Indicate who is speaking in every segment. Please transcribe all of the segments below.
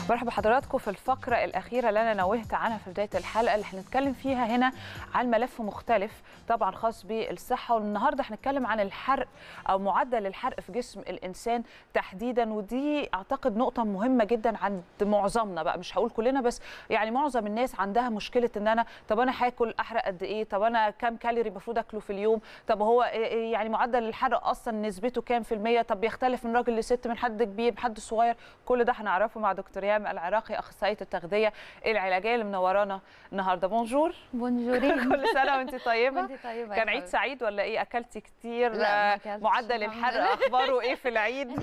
Speaker 1: مرحبا بحضراتكم في الفقرة الأخيرة اللي أنا نوهت عنها في بداية الحلقة اللي هنتكلم فيها هنا عن ملف مختلف طبعا خاص بالصحة والنهاردة هنتكلم عن الحرق أو معدل الحرق في جسم الإنسان تحديدا ودي أعتقد نقطة مهمة جدا عند معظمنا بقى مش هقول كلنا بس يعني معظم الناس عندها مشكلة إن أنا طب أنا هاكل أحرق قد إيه طب أنا كام كالوري المفروض أكله في اليوم طب هو يعني معدل الحرق أصلا نسبته كام في المية طب بيختلف من راجل لست من حد كبير من حد صغير كل ده هنعرفه مع دكتور يام العراقي اخصائيه التغذيه العلاجيه اللي منورانا النهارده بونجور
Speaker 2: بونجورين
Speaker 1: كل سنه وانت طيبه
Speaker 2: وانت طيبه
Speaker 1: كان عيد سعيد ولا ايه اكلتي كتير
Speaker 2: لا، ما أكلتش.
Speaker 1: معدل الحرق اخباره ايه في العيد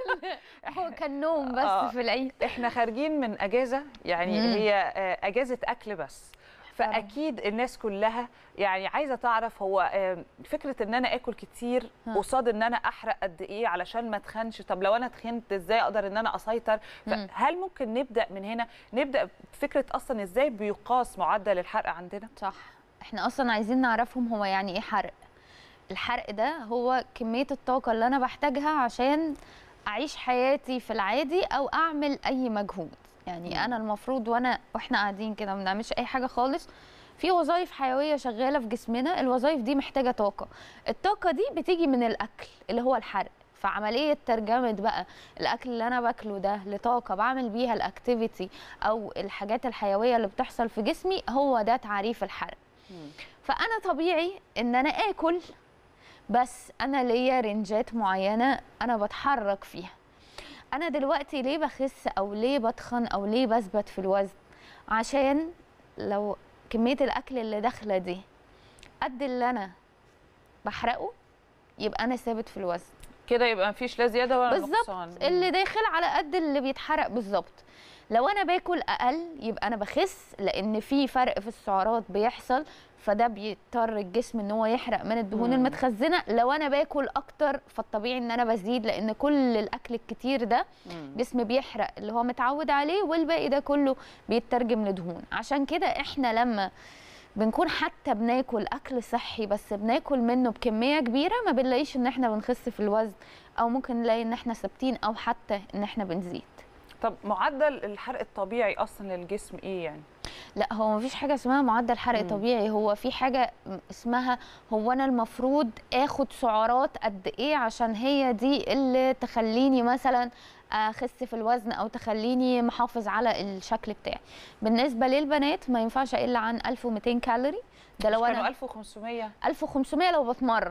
Speaker 2: هو كان نوم بس
Speaker 1: آه.
Speaker 2: في العيد
Speaker 1: احنا خارجين من اجازه يعني
Speaker 2: مم.
Speaker 1: هي آه، اجازه اكل بس
Speaker 2: طبعاً.
Speaker 1: فاكيد الناس كلها يعني عايزه تعرف هو آه، فكره ان انا اكل كتير
Speaker 2: ها.
Speaker 1: قصاد ان انا احرق قد ايه علشان ما اتخنش طب لو انا اتخنت ازاي اقدر ان انا اسيطر
Speaker 2: مم.
Speaker 1: فهل ممكن نبدا من هنا نبدا بفكره اصلا ازاي بيقاس معدل الحرق عندنا
Speaker 2: صح احنا اصلا عايزين نعرفهم هو يعني ايه حرق الحرق ده هو كميه الطاقه اللي انا بحتاجها عشان اعيش حياتي في العادي او اعمل اي مجهود يعني
Speaker 1: مم.
Speaker 2: انا المفروض وانا واحنا قاعدين كده ما بنعملش اي حاجه خالص في وظائف حيويه شغاله في جسمنا الوظائف دي محتاجه طاقه الطاقه دي بتيجي من الاكل اللي هو الحرق فعمليه ترجمه بقى الاكل اللي انا باكله ده لطاقه بعمل بيها الاكتيفيتي او الحاجات الحيويه اللي بتحصل في جسمي هو ده تعريف الحرق فانا طبيعي ان انا اكل بس انا ليا رنجات معينه انا بتحرك فيها انا دلوقتي ليه بخس او ليه بتخن او ليه بثبت في الوزن عشان لو كميه الاكل اللي داخله دي قد اللي انا بحرقه يبقى انا ثابت في الوزن
Speaker 1: كده يبقى مفيش لا زياده ولا
Speaker 2: بالظبط
Speaker 1: نقصان
Speaker 2: اللي داخل على قد اللي بيتحرق بالظبط لو انا باكل اقل يبقى انا بخس لان في فرق في السعرات بيحصل فده بيضطر الجسم ان هو يحرق من الدهون
Speaker 1: مم.
Speaker 2: المتخزنه لو انا باكل اكتر فالطبيعي ان انا بزيد لان كل الاكل الكتير ده
Speaker 1: مم.
Speaker 2: جسم بيحرق اللي هو متعود عليه والباقي ده كله بيترجم لدهون عشان كده احنا لما بنكون حتى بناكل اكل صحي بس بناكل منه بكميه كبيره ما بنلاقيش ان احنا بنخس في الوزن او ممكن نلاقي ان احنا ثابتين او حتى ان احنا بنزيد
Speaker 1: طب معدل الحرق الطبيعي اصلا للجسم ايه يعني
Speaker 2: لا هو مفيش حاجه اسمها معدل حرق
Speaker 1: مم.
Speaker 2: طبيعي هو في حاجه اسمها هو انا المفروض اخد سعرات قد ايه عشان هي دي اللي تخليني مثلا اخس في الوزن او تخليني محافظ على الشكل بتاعي بالنسبه للبنات ما ينفعش اقل عن 1200 كالوري ده لو
Speaker 1: مش كانوا
Speaker 2: انا
Speaker 1: 1500
Speaker 2: 1500 لو بتمرن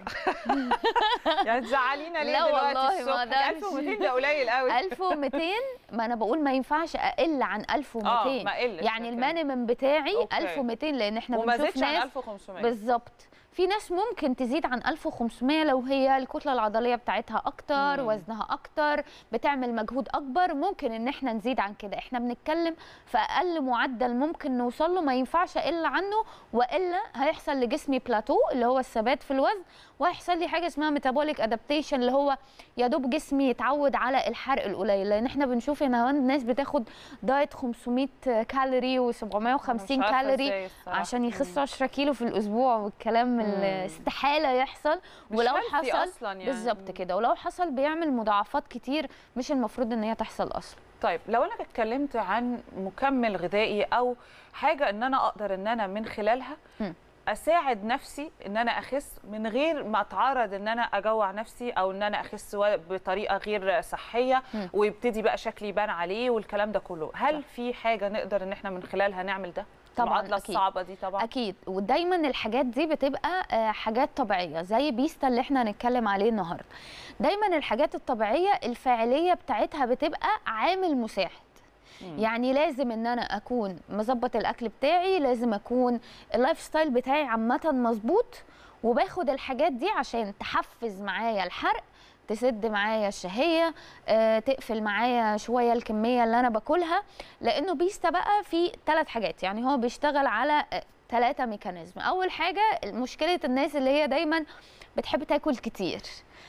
Speaker 1: يعني تزعلينا ليه
Speaker 2: لا
Speaker 1: دلوقتي
Speaker 2: والله ما
Speaker 1: الصبح
Speaker 2: ده
Speaker 1: 1200 ده قليل قوي
Speaker 2: 1200 ما انا بقول ما ينفعش اقل عن 1200
Speaker 1: اه ما قلش
Speaker 2: يعني
Speaker 1: أوكي.
Speaker 2: المينيمم بتاعي
Speaker 1: أوكي.
Speaker 2: 1200 لان احنا
Speaker 1: وما
Speaker 2: بنشوف
Speaker 1: زادش عن
Speaker 2: ناس
Speaker 1: 1500
Speaker 2: بالظبط في ناس ممكن تزيد عن 1500 لو هي الكتله العضليه بتاعتها اكتر
Speaker 1: مم.
Speaker 2: وزنها اكتر بتعمل مجهود اكبر ممكن ان احنا نزيد عن كده احنا بنتكلم في اقل معدل ممكن نوصل له ما ينفعش اقل عنه والا هيحصل لجسمي بلاتو اللي هو الثبات في الوزن وهيحصل لي حاجه اسمها ميتابوليك ادابتيشن اللي هو يا دوب جسمي يتعود على الحرق القليل لان احنا بنشوف ان هو الناس بتاخد دايت 500 كالوري و750 كالوري عشان يخسوا 10 كيلو في الاسبوع والكلام اللي استحاله يحصل ولو حصل
Speaker 1: اصلا يعني
Speaker 2: بالظبط كده ولو حصل بيعمل مضاعفات كتير مش المفروض ان هي تحصل اصلا
Speaker 1: طيب لو انا اتكلمت عن مكمل غذائي او حاجه ان انا اقدر ان انا من خلالها
Speaker 2: مم.
Speaker 1: اساعد نفسي ان انا اخس من غير ما اتعرض ان انا اجوع نفسي او ان انا اخس و- بطريقه غير صحيه
Speaker 2: مم.
Speaker 1: ويبتدي بقى شكلي يبان عليه والكلام ده كله هل
Speaker 2: صح.
Speaker 1: في حاجه نقدر ان احنا من خلالها نعمل ده
Speaker 2: طبعاً،
Speaker 1: المعادله
Speaker 2: أكيد.
Speaker 1: الصعبه دي طبعا
Speaker 2: اكيد ودايما الحاجات دي بتبقى آه، حاجات طبيعيه زي بيستا اللي احنا هنتكلم عليه النهارده دايما الحاجات الطبيعيه الفاعليه بتاعتها بتبقى عامل مساعد
Speaker 1: مم.
Speaker 2: يعني لازم ان انا اكون مظبط الاكل بتاعي لازم اكون اللايف ستايل بتاعي عامه مظبوط وباخد الحاجات دي عشان تحفز معايا الحرق تسد معايا الشهيه آه، تقفل معايا شويه الكميه اللي انا باكلها لانه بيستا بقى في ثلاث حاجات يعني هو بيشتغل على ثلاثه ميكانيزم اول حاجه مشكله الناس اللي هي دايما بتحب تاكل كتير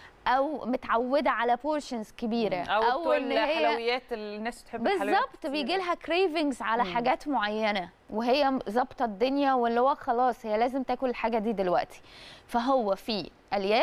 Speaker 2: او متعوده على بورشنز كبيره
Speaker 1: او,
Speaker 2: إن هي-
Speaker 1: الحلويات اللي الناس بتحب الحلويات
Speaker 2: بالظبط
Speaker 1: كتير.
Speaker 2: بيجي لها كريفنجز على
Speaker 1: مم.
Speaker 2: حاجات معينه وهي ظابطه الدنيا واللي هو خلاص هي لازم تاكل الحاجه دي دلوقتي فهو في الياف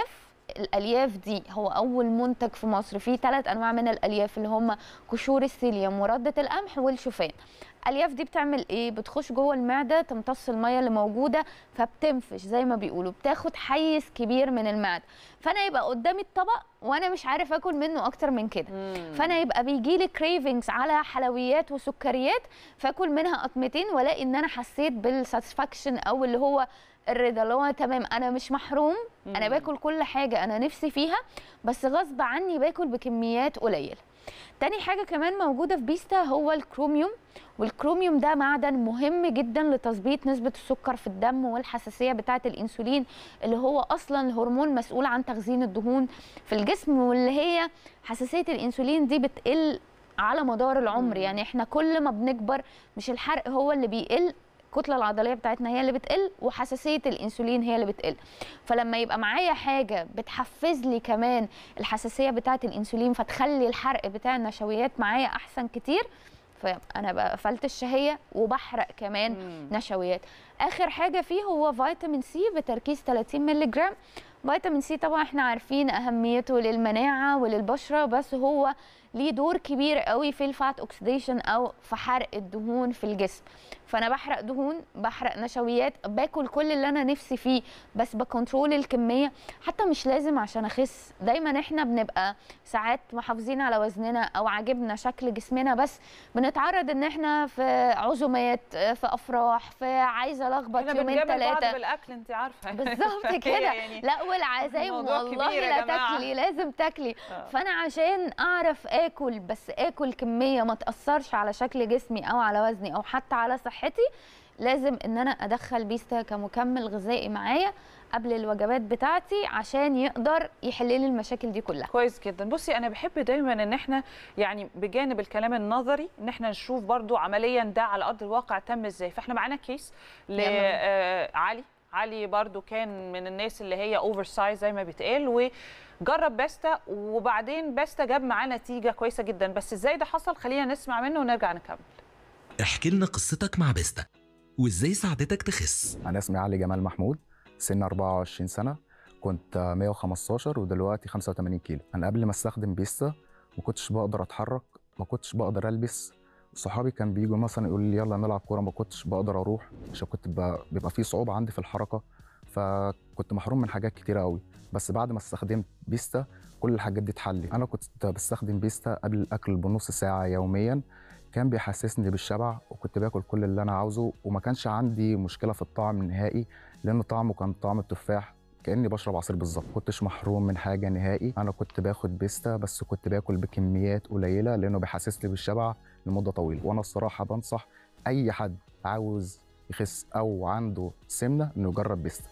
Speaker 2: الالياف دي هو اول منتج في مصر فيه ثلاث انواع من الالياف اللي هم قشور السيليوم ورده القمح والشوفان الالياف دي بتعمل ايه بتخش جوه المعده تمتص الميه اللي موجوده فبتنفش زي ما بيقولوا بتاخد حيز كبير من المعده فانا يبقى قدامي الطبق وانا مش عارف اكل منه اكتر من كده فانا يبقى بيجي لي كريفنجز على حلويات وسكريات فاكل منها قطمتين والاقي ان انا حسيت بالساتسفاكشن او اللي هو الرضا اللي هو تمام انا مش محروم انا باكل كل حاجه انا نفسي فيها بس غصب عني باكل بكميات قليله تاني حاجة كمان موجودة في بيستا هو الكروميوم والكروميوم ده معدن مهم جدا لتظبيط نسبة السكر في الدم والحساسية بتاعة الأنسولين اللي هو أصلا الهرمون مسؤول عن تخزين الدهون في الجسم واللي هي حساسية الأنسولين دي بتقل على مدار العمر يعني احنا كل ما بنكبر مش الحرق هو اللي بيقل الكتله العضليه بتاعتنا هي اللي بتقل وحساسيه الانسولين هي اللي بتقل فلما يبقى معايا حاجه بتحفز لي كمان الحساسيه بتاعه الانسولين فتخلي الحرق بتاع النشويات معايا احسن كتير فانا بقى قفلت الشهيه وبحرق كمان
Speaker 1: مم.
Speaker 2: نشويات اخر حاجه فيه هو فيتامين سي بتركيز 30 مللي جرام فيتامين سي طبعا احنا عارفين اهميته للمناعه وللبشره بس هو ليه دور كبير قوي في الفات اوكسيديشن او في حرق الدهون في الجسم فانا بحرق دهون بحرق نشويات باكل كل اللي انا نفسي فيه بس بكنترول الكميه حتى مش لازم عشان اخس دايما احنا بنبقى ساعات محافظين على وزننا او عاجبنا شكل جسمنا بس بنتعرض ان احنا في عزومات في افراح في عايزه الخبط
Speaker 1: احنا
Speaker 2: يومين
Speaker 1: بنجامل بعض
Speaker 2: ثلاثه
Speaker 1: بالاكل انت عارفه
Speaker 2: بالظبط
Speaker 1: هي
Speaker 2: كده
Speaker 1: يعني
Speaker 2: لا والعزايم
Speaker 1: الموضوع
Speaker 2: والله
Speaker 1: كبير يا
Speaker 2: لا
Speaker 1: جماعة.
Speaker 2: تاكلي لازم تاكلي
Speaker 1: آه.
Speaker 2: فانا عشان اعرف اكل بس اكل كميه ما تاثرش على شكل جسمي او على وزني او حتى على صحتي لازم ان انا ادخل بيستا كمكمل غذائي معايا قبل الوجبات بتاعتي عشان يقدر يحل لي المشاكل دي كلها
Speaker 1: كويس جدا بصي انا بحب دايما ان احنا يعني بجانب الكلام النظري ان احنا نشوف برضو عمليا ده على ارض الواقع تم ازاي فاحنا معانا كيس لعلي علي برضو كان من الناس اللي هي اوفر سايز زي ما بيتقال وجرب باستا وبعدين باستا جاب معاه نتيجه كويسه جدا بس ازاي ده حصل خلينا نسمع منه ونرجع نكمل
Speaker 3: احكي لنا قصتك مع بيستا وازاي ساعدتك تخس
Speaker 4: أنا اسمي علي جمال محمود سن 24 سنة كنت 115 ودلوقتي 85 كيلو أنا قبل ما استخدم بيستا ما كنتش بقدر أتحرك ما كنتش بقدر ألبس صحابي كان بيجوا مثلا يقولوا لي يلا نلعب كورة ما كنتش بقدر أروح عشان كنت ب- بيبقى في صعوبة عندي في الحركة فكنت محروم من حاجات كتيرة قوي بس بعد ما استخدمت بيستا كل الحاجات دي اتحلت أنا كنت بستخدم بيستا قبل الأكل بنص ساعة يوميا كان بيحسسني بالشبع وكنت باكل كل اللي انا عاوزه وما كانش عندي مشكله في الطعم نهائي لان طعمه كان طعم التفاح كاني بشرب عصير بالظبط كنتش محروم من حاجه نهائي انا كنت باخد بيستا بس كنت باكل بكميات قليله لانه بيحسسني بالشبع لمده طويله وانا الصراحه بنصح اي حد عاوز يخس او عنده سمنه انه يجرب بيستا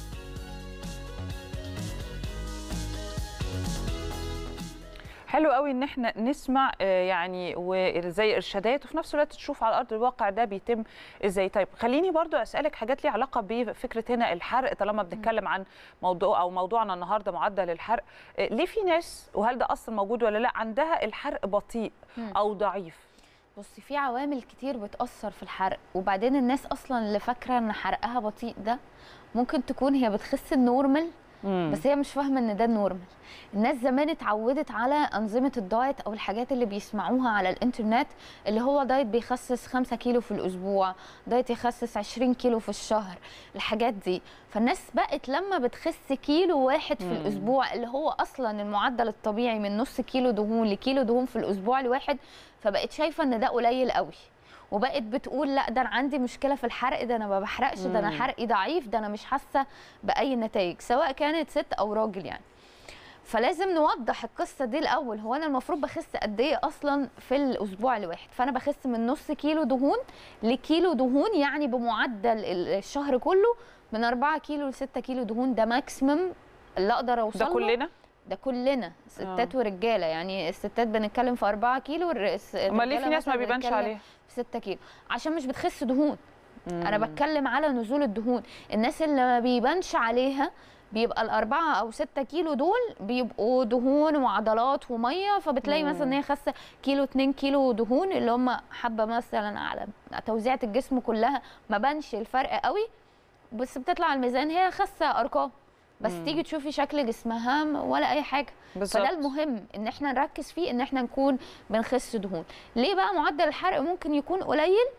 Speaker 1: حلو قوي ان احنا نسمع آه، يعني وزي ارشادات وفي نفس الوقت تشوف على ارض الواقع ده بيتم ازاي طيب خليني برضو اسالك حاجات ليها علاقه بفكره هنا الحرق طالما بنتكلم عن موضوع او موضوعنا النهارده معدل الحرق آه، ليه في ناس وهل ده اصلا موجود ولا لا عندها الحرق بطيء
Speaker 2: مم.
Speaker 1: او ضعيف
Speaker 2: بصي في عوامل كتير بتأثر في الحرق وبعدين الناس أصلا اللي فاكرة إن حرقها بطيء ده ممكن تكون هي بتخس النورمال بس هي مش فاهمه ان ده النورمال الناس زمان اتعودت على انظمه الدايت او الحاجات اللي بيسمعوها على الانترنت اللي هو دايت بيخسس 5 كيلو في الاسبوع دايت يخسس 20 كيلو في الشهر الحاجات دي فالناس بقت لما بتخس كيلو واحد في
Speaker 1: مم.
Speaker 2: الاسبوع اللي هو اصلا المعدل الطبيعي من نص كيلو دهون لكيلو دهون في الاسبوع الواحد فبقت شايفه ان ده قليل قوي وبقت بتقول لا ده انا عندي مشكله في الحرق ده انا ما بحرقش ده انا
Speaker 1: مم.
Speaker 2: حرقي ضعيف ده انا مش حاسه باي نتائج سواء كانت ست او راجل يعني فلازم نوضح القصه دي الاول هو انا المفروض بخس قد ايه اصلا في الاسبوع الواحد فانا بخس من نص كيلو دهون لكيلو دهون يعني بمعدل ال- الشهر كله من 4 كيلو ل 6 كيلو دهون ده ماكسيمم اللي اقدر اوصل
Speaker 1: ده
Speaker 2: له.
Speaker 1: كلنا
Speaker 2: ده كلنا ستات ورجاله يعني الستات بنتكلم في 4 كيلو الرئيس-
Speaker 1: امال ليه في
Speaker 2: الرجالة
Speaker 1: ناس ما
Speaker 2: مثلاً
Speaker 1: بيبانش
Speaker 2: بنتكلم
Speaker 1: عليها
Speaker 2: في 6 كيلو عشان مش بتخس دهون انا
Speaker 1: مم.
Speaker 2: بتكلم على نزول الدهون الناس اللي ما بيبانش عليها بيبقى الأربعة أو ستة كيلو دول بيبقوا دهون وعضلات ومية فبتلاقي
Speaker 1: مم.
Speaker 2: مثلا إن هي خاسة كيلو اتنين كيلو دهون اللي هم حبة مثلا على توزيعة الجسم كلها ما بانش الفرق قوي بس بتطلع على الميزان هي خاسة أرقام بس
Speaker 1: مم.
Speaker 2: تيجي تشوفي شكل جسمها م- ولا اي حاجه
Speaker 1: بالظبط
Speaker 2: فده المهم ان احنا نركز فيه ان احنا نكون بنخس دهون ليه بقى معدل الحرق ممكن يكون قليل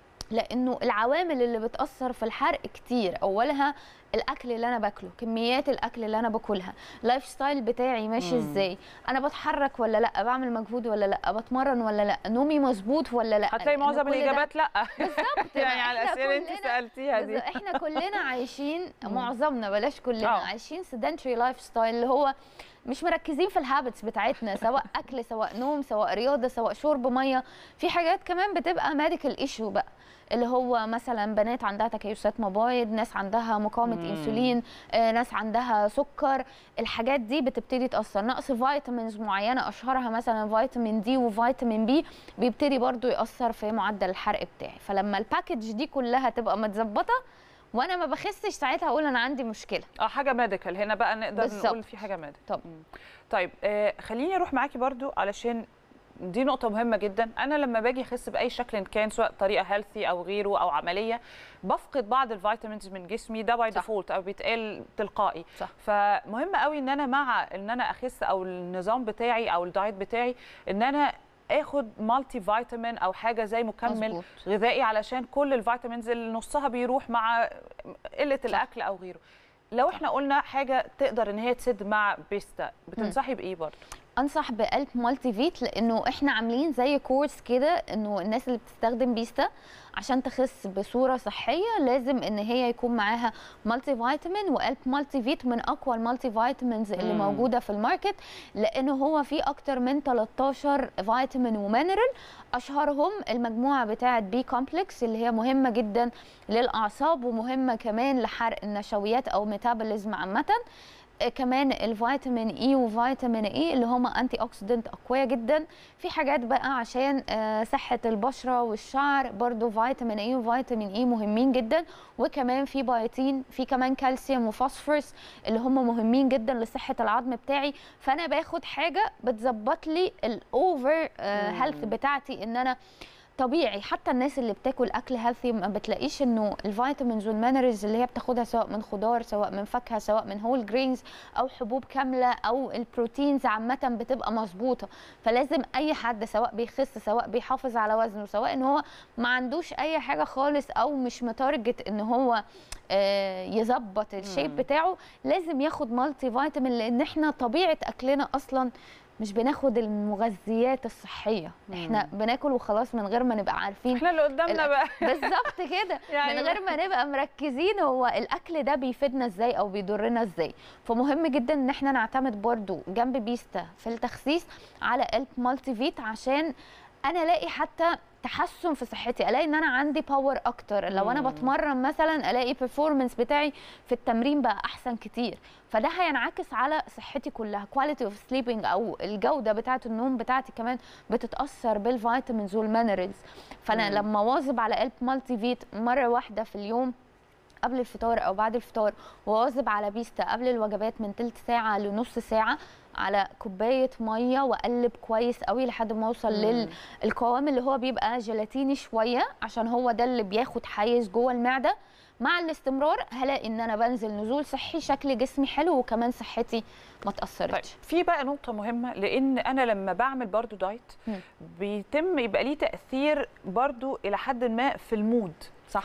Speaker 2: لانه العوامل اللي بتاثر في الحرق كتير اولها الاكل اللي انا باكله كميات الاكل اللي انا باكلها لايف ستايل بتاعي ماشي
Speaker 1: مم.
Speaker 2: ازاي انا بتحرك ولا لا بعمل مجهود ولا لا بتمرن ولا لا نومي مظبوط ولا لا
Speaker 1: هتلاقي
Speaker 2: لأن
Speaker 1: معظم
Speaker 2: كل ده-
Speaker 1: الاجابات لا
Speaker 2: بالظبط ما
Speaker 1: يعني على
Speaker 2: إحنا
Speaker 1: الاسئله اللي انت
Speaker 2: كلنا-
Speaker 1: سالتيها دي
Speaker 2: بالظبط، احنا كلنا عايشين
Speaker 1: مم.
Speaker 2: معظمنا بلاش كلنا
Speaker 1: آه.
Speaker 2: عايشين سيدنتري لايف ستايل اللي هو مش مركزين في الهابتس بتاعتنا سواء اكل سواء نوم سواء رياضه سواء شرب ميه في حاجات كمان بتبقى ميديكال ايشو بقى اللي هو مثلا بنات عندها تكيسات مبايض ناس عندها مقاومه
Speaker 1: مم.
Speaker 2: انسولين آه، ناس عندها سكر الحاجات دي بتبتدي تاثر نقص فيتامينز معينه اشهرها مثلا فيتامين دي وفيتامين بي بيبتدي برضو ياثر في معدل الحرق بتاعي فلما الباكج دي كلها تبقى متظبطه وانا ما بخسش ساعتها اقول انا عندي مشكله
Speaker 1: اه حاجه ميديكال هنا بقى نقدر
Speaker 2: بالظبط.
Speaker 1: نقول في حاجه ميديكال
Speaker 2: طب.
Speaker 1: طيب آه خليني اروح معاكي برضو علشان دي نقطة مهمة جدا، أنا لما باجي أخس بأي شكل كان سواء طريقة هيلثي أو غيره أو عملية بفقد بعض الفيتامينز من جسمي ده باي
Speaker 2: صح.
Speaker 1: ديفولت أو بيتقال تلقائي،
Speaker 2: صح.
Speaker 1: فمهم قوي إن أنا مع إن أنا أخس أو النظام بتاعي أو الدايت بتاعي إن أنا اخد مالتي فيتامين او حاجه زي مكمل
Speaker 2: مظبوط.
Speaker 1: غذائي علشان كل الفيتامينز اللي نصها بيروح مع قله الاكل او غيره لو احنا قلنا حاجه تقدر ان هي تسد مع بيستا بتنصحي بايه برضه
Speaker 2: انصح بقلب مالتي فيت لانه احنا عاملين زي كورس كده انه الناس اللي بتستخدم بيستا عشان تخس بصوره صحيه لازم ان هي يكون معاها مالتي فيتامين وقلب مالتي فيت من اقوى المالتي فيتامينز اللي
Speaker 1: مم.
Speaker 2: موجوده في الماركت لانه هو فيه اكتر من 13 فيتامين ومينرال اشهرهم المجموعه بتاعه بي كومبلكس اللي هي مهمه جدا للاعصاب ومهمه كمان لحرق النشويات او ميتابوليزم عامه آه، كمان الفيتامين اي وفيتامين اي اللي هما انتي اوكسيدنت اقوياء جدا في حاجات بقى عشان آه، صحه البشره والشعر برضو فيتامين اي وفيتامين اي مهمين جدا وكمان في بايتين في كمان كالسيوم وفوسفورس اللي هم مهمين جدا لصحه العظم بتاعي فانا باخد حاجه بتظبط لي الاوفر هيلث بتاعتي ان انا طبيعي حتى الناس اللي بتاكل اكل هيلثي ما بتلاقيش انه الفيتامينز والمينرالز اللي هي بتاخدها سواء من خضار سواء من فاكهه سواء من هول جرينز او حبوب كامله او البروتينز عامه بتبقى مظبوطه فلازم اي حد سواء بيخس سواء بيحافظ على وزنه سواء ان هو ما عندوش اي حاجه خالص او مش متارجت ان هو آه، يظبط الشيب
Speaker 1: مم.
Speaker 2: بتاعه لازم ياخد مالتي فيتامين لان احنا طبيعه اكلنا اصلا مش بناخد المغذيات الصحيه احنا بناكل وخلاص من غير ما نبقى عارفين
Speaker 1: احنا اللي قدامنا بقى
Speaker 2: بالظبط كده
Speaker 1: يعني
Speaker 2: من غير ما نبقى مركزين هو الاكل ده بيفيدنا ازاي او بيضرنا ازاي فمهم جدا ان احنا نعتمد برضو جنب بيستا في التخسيس على قلب مالتي فيت عشان انا الاقي حتى تحسن في صحتي الاقي ان انا عندي باور اكتر لو انا
Speaker 1: مم.
Speaker 2: بتمرن مثلا الاقي performance بتاعي في التمرين بقى احسن كتير فده هينعكس على صحتي كلها كواليتي اوف سليبنج او الجوده بتاعه النوم بتاعتي كمان بتتاثر بالفيتامينز والمينرالز فانا
Speaker 1: مم.
Speaker 2: لما واظب على قلب مالتي فيت مره واحده في اليوم قبل الفطار او بعد الفطار وواظب على بيستا قبل الوجبات من تلت ساعه لنص ساعه على كوبايه ميه واقلب كويس قوي لحد ما اوصل
Speaker 1: مم.
Speaker 2: للقوام اللي هو بيبقى جيلاتيني شويه عشان هو ده اللي بياخد حيز جوه المعده مع الاستمرار هلاقي ان انا بنزل نزول صحي شكل جسمي حلو وكمان صحتي ما
Speaker 1: طيب
Speaker 2: تاثرتش
Speaker 1: في بقى نقطة مهمة لأن أنا لما بعمل برضو دايت
Speaker 2: مم.
Speaker 1: بيتم يبقى ليه تأثير برضو إلى حد ما في المود
Speaker 2: صح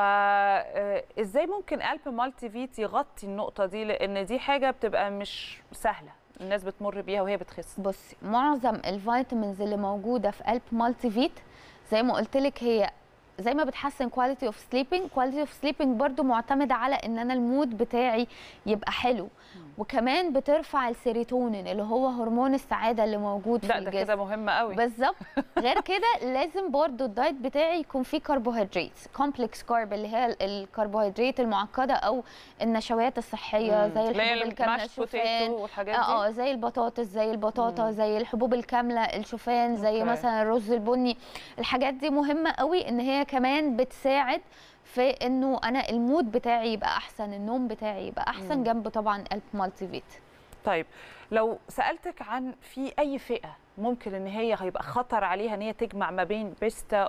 Speaker 1: فإزاي ممكن قلب مالتي فيت يغطي النقطة دي لأن دي حاجة بتبقى مش سهلة الناس بتمر بيها وهي بتخس
Speaker 2: بصي معظم الفيتامينز اللي موجوده في قلب مالتي فيت زي ما قلت لك هي زي ما بتحسن كواليتي اوف سليبنج كواليتي اوف سليبنج برضو معتمده على ان انا المود بتاعي يبقى حلو وكمان بترفع السيروتونين اللي هو هرمون السعاده اللي موجود في
Speaker 1: لا ده
Speaker 2: الجسم
Speaker 1: كده مهم قوي
Speaker 2: بالظبط غير كده لازم برضو الدايت بتاعي يكون فيه كربوهيدرات كومبلكس كارب اللي هي ال- الكربوهيدرات المعقده او النشويات الصحيه
Speaker 1: مم.
Speaker 2: زي
Speaker 1: اللي هي
Speaker 2: الحبوب الكامله
Speaker 1: الماشت
Speaker 2: الشوفان
Speaker 1: بوتيتو والحاجات دي
Speaker 2: اه اه زي البطاطس زي البطاطا
Speaker 1: مم.
Speaker 2: زي الحبوب الكامله الشوفان زي
Speaker 1: أوكي.
Speaker 2: مثلا الرز البني الحاجات دي مهمه قوي ان هي كمان بتساعد في انه انا المود بتاعي يبقى احسن النوم بتاعي يبقى احسن
Speaker 1: مم.
Speaker 2: جنب طبعا قلب مالتي فيت
Speaker 1: طيب لو سالتك عن في اي فئه ممكن ان هي هيبقى خطر عليها ان هي تجمع ما بين بيستا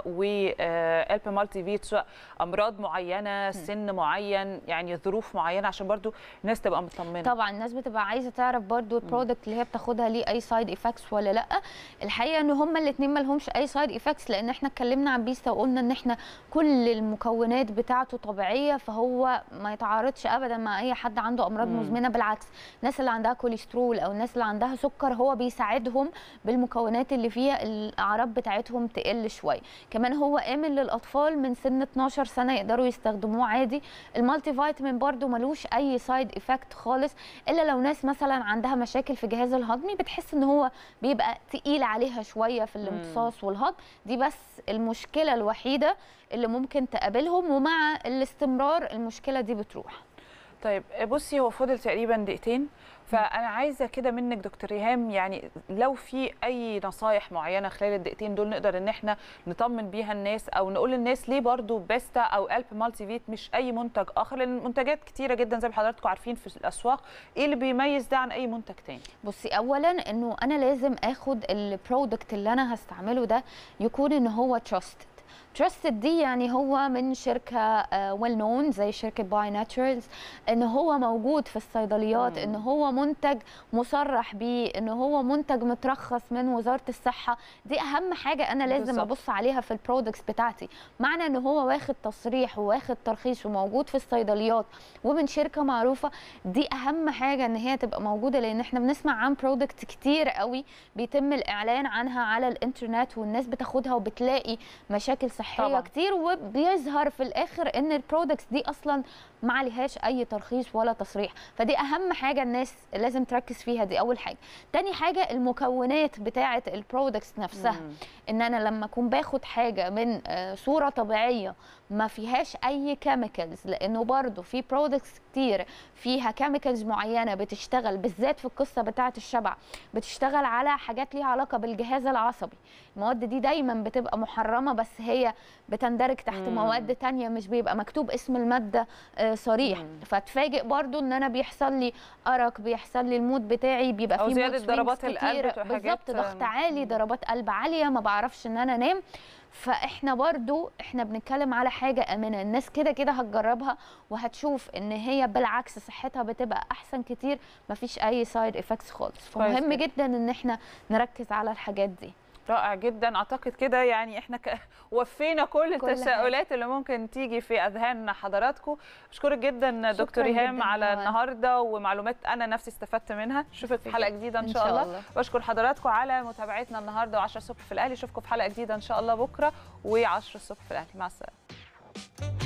Speaker 1: والب مالتي فيت سواء امراض معينه سن معين يعني ظروف معينه عشان برضو الناس تبقى مطمنه
Speaker 2: طبعا الناس بتبقى عايزه تعرف برضو البرودكت اللي هي بتاخدها ليه اي سايد افكتس ولا لا الحقيقه ان هما الاثنين ما لهمش اي سايد افكتس لان احنا اتكلمنا عن بيستا وقلنا ان احنا كل المكونات بتاعته طبيعيه فهو ما يتعارضش ابدا مع اي حد عنده امراض
Speaker 1: مم.
Speaker 2: مزمنه بالعكس الناس اللي عندها كوليسترول او الناس اللي عندها سكر هو بيساعدهم بالمكونات اللي فيها الاعراض بتاعتهم تقل شويه كمان هو امن للاطفال من سن 12 سنه يقدروا يستخدموه عادي المالتي فيتامين برده ملوش اي سايد افكت خالص الا لو ناس مثلا عندها مشاكل في الجهاز الهضمي بتحس ان هو بيبقى تقيل عليها شويه في الامتصاص والهضم دي بس المشكله الوحيده اللي ممكن تقابلهم ومع الاستمرار المشكله دي بتروح
Speaker 1: طيب بصي هو فاضل تقريبا دقيقتين فانا عايزه كده منك دكتور ريهام يعني لو في اي نصايح معينه خلال الدقيقتين دول نقدر ان احنا نطمن بيها الناس او نقول للناس ليه برضو بيستا او الب مالتي فيت مش اي منتج اخر لان المنتجات كتيره جدا زي ما حضراتكم عارفين في الاسواق ايه اللي بيميز ده عن اي منتج تاني
Speaker 2: بصي اولا انه انا لازم اخد البرودكت اللي انا هستعمله ده يكون ان هو تراستد تراستد دي يعني هو من شركه ويل نون زي شركه باي ناتشرالز ان هو موجود في الصيدليات ان هو منتج مصرح بيه ان هو منتج مترخص من وزاره الصحه دي اهم حاجه انا لازم
Speaker 1: بالظبط.
Speaker 2: ابص عليها في البرودكتس بتاعتي معنى ان هو واخد تصريح وواخد ترخيص وموجود في الصيدليات ومن شركه معروفه دي اهم حاجه ان هي تبقى موجوده لان احنا بنسمع عن برودكت كتير قوي بيتم الاعلان عنها على الانترنت والناس بتاخدها وبتلاقي مشاكل صحيه
Speaker 1: طبعاً.
Speaker 2: كتير وبيظهر في الاخر ان البرودكتس دي اصلا ما عليهاش اي ترخيص ولا تصريح فدي اهم حاجه الناس لازم تركز فيها دي اول حاجه تاني حاجه المكونات بتاعه البرودكتس نفسها
Speaker 1: مم.
Speaker 2: ان انا لما اكون باخد حاجه من آه، صوره طبيعيه ما فيهاش اي كيميكالز لانه برضو في برودكتس كتير فيها كيميكالز معينه بتشتغل بالذات في القصه بتاعه الشبع بتشتغل على حاجات ليها علاقه بالجهاز العصبي المواد دي دايما بتبقى محرمه بس هي بتندرج تحت
Speaker 1: مم.
Speaker 2: مواد تانية مش بيبقى مكتوب اسم الماده آه، صريح
Speaker 1: مم.
Speaker 2: فتفاجئ برضو ان انا بيحصل لي ارق بيحصل لي المود بتاعي بيبقى
Speaker 1: أو
Speaker 2: فيه
Speaker 1: زيادة
Speaker 2: mood swings
Speaker 1: ضربات القلب
Speaker 2: كتير.
Speaker 1: وحاجات-
Speaker 2: بالظبط ضغط عالي
Speaker 1: مم.
Speaker 2: ضربات قلب عاليه ما بعرفش ان انا انام فاحنا برضو احنا بنتكلم على حاجه امنه الناس كده كده هتجربها وهتشوف ان هي بالعكس صحتها بتبقى احسن كتير مفيش اي سايد افكتس خالص
Speaker 1: كويس
Speaker 2: فمهم
Speaker 1: جدا.
Speaker 2: جدا ان احنا نركز على الحاجات دي
Speaker 1: رائع جدا اعتقد كده يعني احنا ك... وفينا كل
Speaker 2: كل
Speaker 1: التساؤلات اللي ممكن تيجي في اذهان حضراتكم بشكرك جدا دكتور
Speaker 2: شكراً
Speaker 1: ريهام
Speaker 2: جداً
Speaker 1: على
Speaker 2: نوال.
Speaker 1: النهارده ومعلومات انا نفسي استفدت منها اشوفك في حلقه جديده ان,
Speaker 2: إن
Speaker 1: شاء,
Speaker 2: شاء
Speaker 1: الله.
Speaker 2: الله.
Speaker 1: بشكر حضراتكم على متابعتنا النهارده و10 الصبح في الاهلي اشوفكم في حلقه جديده ان شاء الله بكره و10 الصبح في الاهلي مع السلامه